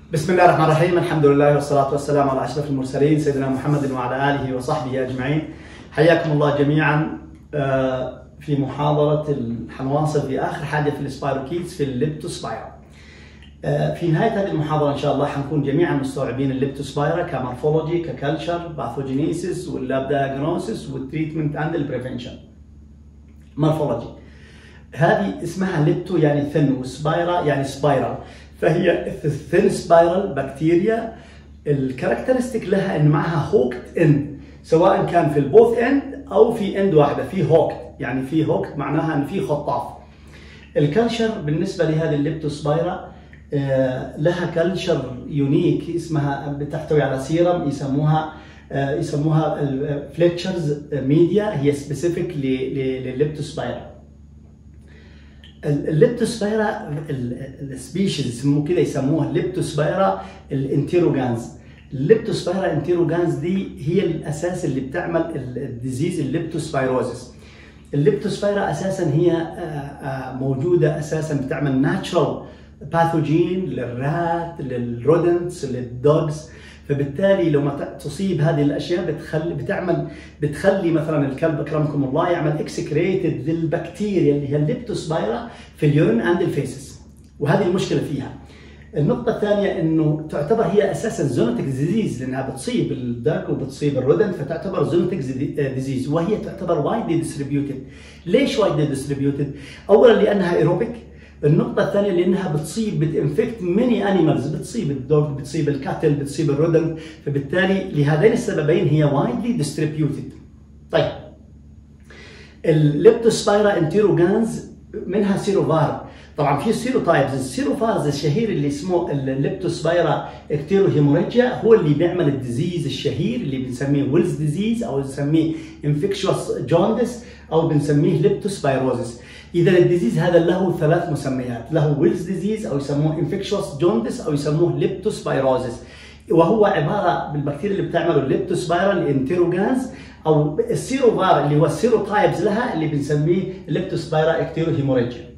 بسم الله الرحمن الرحيم الحمد لله والصلاة والسلام على أشرف المرسلين سيدنا محمد وعلى آله وصحبه أجمعين حياكم الله جميعا آه، في محاضرة حنواصل في آخر حاجة في السبايروكيتس في الليبتوسبايرا آه، في نهاية هذه المحاضرة إن شاء الله حنكون جميعا مستوعبين الليبتوسبايرا كمورفولوجي ككلتشر باثوجينيسيس واللاب دايجنوسيس والتريتمنت اند البريفنشن مورفولوجي هذه اسمها ليبتو يعني ثن وسبايرا يعني سبايرال فهي الثين سبايرال بكتيريا الكاركترستيك لها ان معها هوكت اند سواء كان في البوث اند او في اند واحده في هوكت يعني في هوكت معناها ان في خطاف الكلشر بالنسبه لهذه الليبتوسبايرا آه، لها كلشر يونيك اسمها بتحتوي على سيرم يسموها آه، يسموها فليتشرز ميديا هي سبيسيفيك للليبتوسبايرا الليبتوسبايرا السبيشيز يسموه كده يسموها الليبتوسبايرا الانتيروجانز الليبتوسبايرا انتيروجانز دي هي الاساس اللي بتعمل الديزيز الليبتوسبايروزس الليبتوسبايرا اساسا هي موجوده اساسا بتعمل ناتشرال باثوجين للرات للرودنتس للدوجز فبالتالي لو ما تصيب هذه الاشياء بتخلي بتعمل بتخلي مثلا الكلب اكرمكم الله يعمل اكسكريتد للبكتيريا اللي هي الليبتوسبايرا في اليورين اند الفيسز وهذه المشكله فيها النقطة الثانية انه تعتبر هي اساسا زونوتيك ديزيز لانها بتصيب الدك وبتصيب الرودنت فتعتبر زونوتيك ديزيز وهي تعتبر وايدلي ديستريبيوتد. ليش وايدلي ديستريبيوتد؟ اولا لانها ايروبيك النقطة الثانية لأنها بتصيب بتنفكت ميني أنيمالز بتصيب الدوغ بتصيب الكاتل بتصيب الرودنت فبالتالي لهذين السببين هي وايدلي ديستريبيوتد. طيب الليبتوسبايرا انتيروجانز منها سيروفار طبعا في سيروتايبز السيروفارز الشهير اللي اسمه الليبتوسبايرا اكتيرو هيموريجيا هو اللي بيعمل الديزيز الشهير اللي بنسميه ويلز ديزيز او بنسميه انفكشوس جوندس او بنسميه ليبتوسبايروزس اذا الديزيز هذا له ثلاث مسميات له ويلز ديزيز او يسموه انفكشوس جوندس او يسموه ليبتوسبايروزس وهو عباره بالبكتيريا اللي بتعمله الليبتوسبايرال انتيروجانز او السيروفار اللي هو السيروتايبز لها اللي بنسميه ليبتوسبايرا اكتيرو هيموريجيا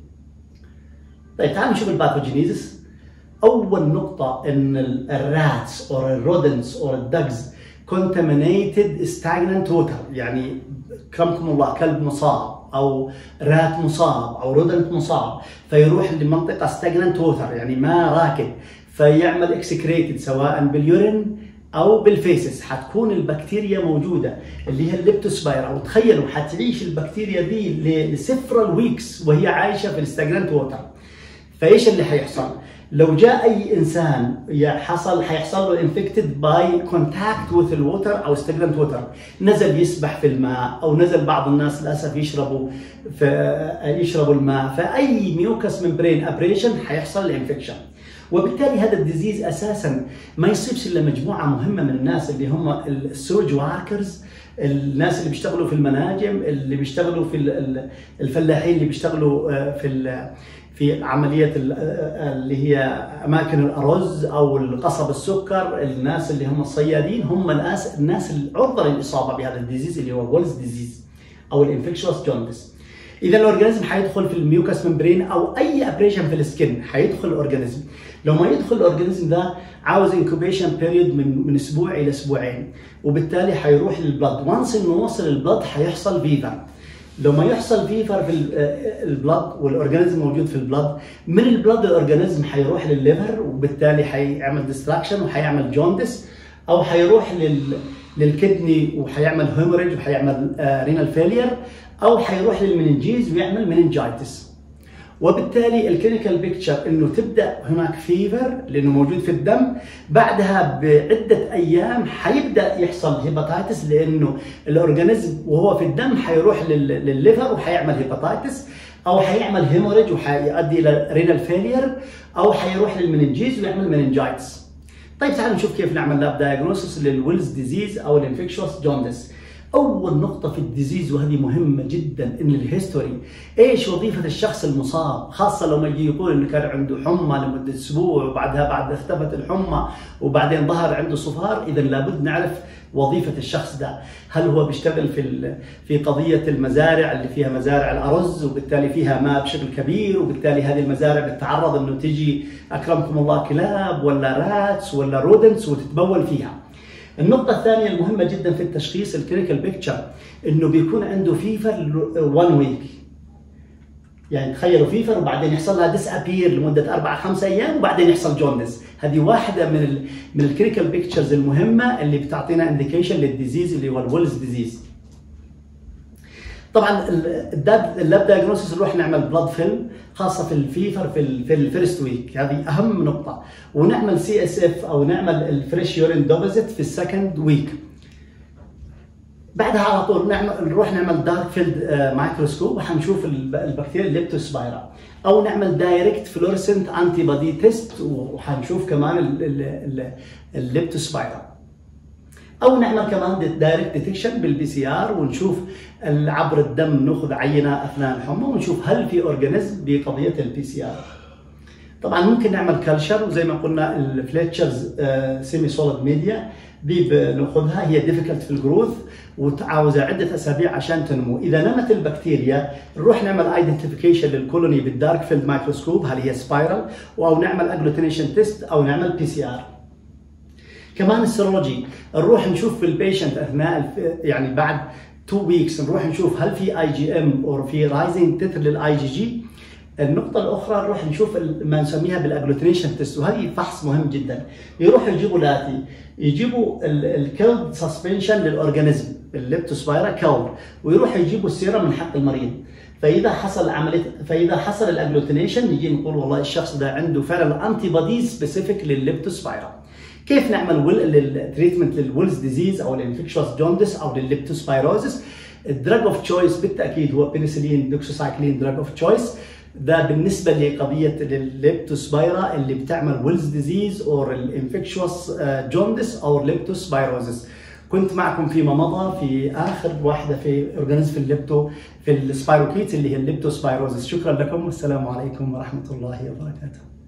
طيب تعالوا نشوف الباثوجينيزس اول نقطه ان الراتس او الرودنتس او الدجز contaminated stagnant water يعني كرمكم الله كلب مصاب او رات مصاب او رودنت مصاب فيروح لمنطقه stagnant water يعني ما راكد فيعمل اكسكريتد سواء باليورين او بالفيسس حتكون البكتيريا موجوده اللي هي الليبتوسبايرا وتخيلوا حتعيش البكتيريا دي لسفرال ويكس وهي عايشه في الستاجنانت ووتر فايش اللي حيحصل؟ لو جاء اي انسان حصل حيحصل له انفكتد باي كونتاكت وذ الووتر او ستاجنانت ووتر نزل يسبح في الماء او نزل بعض الناس للاسف يشربوا في يشربوا الماء فاي ميوكس ممبرين ابريشن حيحصل الانفكشن وبالتالي هذا الديزيز اساسا ما يصيبش الا مجموعه مهمه من الناس اللي هم السوج واركرز الناس اللي بيشتغلوا في المناجم اللي بيشتغلوا في الفلاحين اللي بيشتغلوا في في عمليه اللي هي اماكن الارز او القصب السكر الناس اللي هم الصيادين هم الناس الناس العرضه للاصابه بهذا الديزيز اللي هو ويلز ديزيز او الانفكشوس جوندس اذا الاورجانيزم حيدخل في الميوكس ممبرين او اي ابريشن في السكن حيدخل الاورجانيزم لو ما يدخل الاورجانيزم ده عاوز انكوبيشن بيريود من من اسبوع الى اسبوعين وبالتالي حيروح للبلد وانس انه وصل البلد حيحصل فيفر لو ما يحصل فيفر في البلد والاورجانيزم موجود في البلد من البلد الاورجانيزم حيروح للليفر وبالتالي حيعمل ديستراكشن وحيعمل جوندس او حيروح لل للكدني وحيعمل هيموريج وحيعمل رينال فيلير او حيروح للمننجيز ويعمل مننجايتس وبالتالي الكلينيكال بيكتشر انه تبدا هناك فيفر لانه موجود في الدم بعدها بعده ايام حيبدا يحصل هيباتيتس لانه الاورجانيزم وهو في الدم حيروح للليفر وحيعمل هيباتيتس او حيعمل هيموريج وحيؤدي الى رينال فيلير او حيروح للمننجيز ويعمل مننجايتس طيب تعالوا نشوف كيف نعمل لاب دايجنوستس للويلز ديزيز او الانفكشوس جوندس اول نقطه في الديزيز وهذه مهمه جدا ان الهيستوري ايش وظيفه الشخص المصاب خاصه لما يجي يقول انه كان عنده حمى لمده اسبوع وبعدها بعد اختفت الحمى وبعدين ظهر عنده صفار اذا لابد نعرف وظيفه الشخص ده هل هو بيشتغل في في قضيه المزارع اللي فيها مزارع الارز وبالتالي فيها ماء بشكل كبير وبالتالي هذه المزارع بتتعرض انه تجي اكرمكم الله كلاب ولا راتس ولا رودنتس وتتبول فيها النقطة الثانية المهمة جدا في التشخيص الكلينيكال بيكتشر انه بيكون عنده فيفر 1 ويك يعني تخيلوا فيفر وبعدين يحصل لها ديس ابير لمده اربع خمس ايام وبعدين يحصل جوندس هذه واحده من ال من الكلينيكال بيكتشرز المهمه اللي بتعطينا انديكيشن للديزيز اللي هو الولز ديزيز طبعا اللاب دايجنوستس نروح نعمل بلاد فيلم خاصه في الفيفر في ال في الفيرست ويك هذه اهم نقطه ونعمل سي اس اف او نعمل الفريش يورين دوبزيت في السكند ويك بعدها على طول نعمل نروح نعمل دارك فيلد مايكروسكوب وحنشوف البكتيريا الليبتوسبايرا او نعمل دايركت فلورسنت انتي بودي تيست وحنشوف كمان الليبتوسبايرا او نعمل كمان دايركت ديتكشن بالبي سي ار ونشوف عبر الدم ناخذ عينه اثناء الحمى ونشوف هل في اورجانيزم بقضيه البي سي ار طبعا ممكن نعمل كلشر وزي ما قلنا الفليتشرز سيمي سوليد ميديا دي بناخذها هي ديفيكلت في الجروث وعاوزه عده اسابيع عشان تنمو، اذا نمت البكتيريا نروح نعمل ايدنتيفيكيشن للكولوني بالدارك فيلد مايكروسكوب هل هي سبايرال او نعمل اجلوتينيشن تيست او نعمل بي سي ار. كمان السيرولوجي نروح نشوف في البيشنت اثناء يعني بعد 2 ويكس نروح نشوف هل في اي جي ام او في رايزنج تتر للاي جي جي النقطة الأخرى نروح نشوف ما نسميها بالاجلوتينيشن تيست وهذه فحص مهم جدا يروحوا يجيبوا الآتي يجيبوا الكيلد سسبنشن للأورجانيزم الليبتوسبايرا كيلد ويروحوا يجيبوا السيرم من حق المريض فاذا حصل عمليه فاذا حصل الاجلوتينيشن نجي نقول والله الشخص ده عنده فعلا انتي بودي سبيسيفيك للليبتوسبايرا كيف نعمل التريتمنت للولز ديزيز او الانفكشوس جوندس او للليبتوسبايروزس الدراج اوف تشويس بالتاكيد هو بنسلين دوكسوسايكلين دراج اوف تشويس ده بالنسبه لقضيه الليبتوسبايرا اللي بتعمل ويلز ديزيز او الانفكشوس جوندس او الليبتوسبايروزس كنت معكم فيما مضى في اخر واحده في اورجانيزم في الليبتو في السبايروكيتس اللي هي الليبتوسبايروزس شكرا لكم والسلام عليكم ورحمه الله وبركاته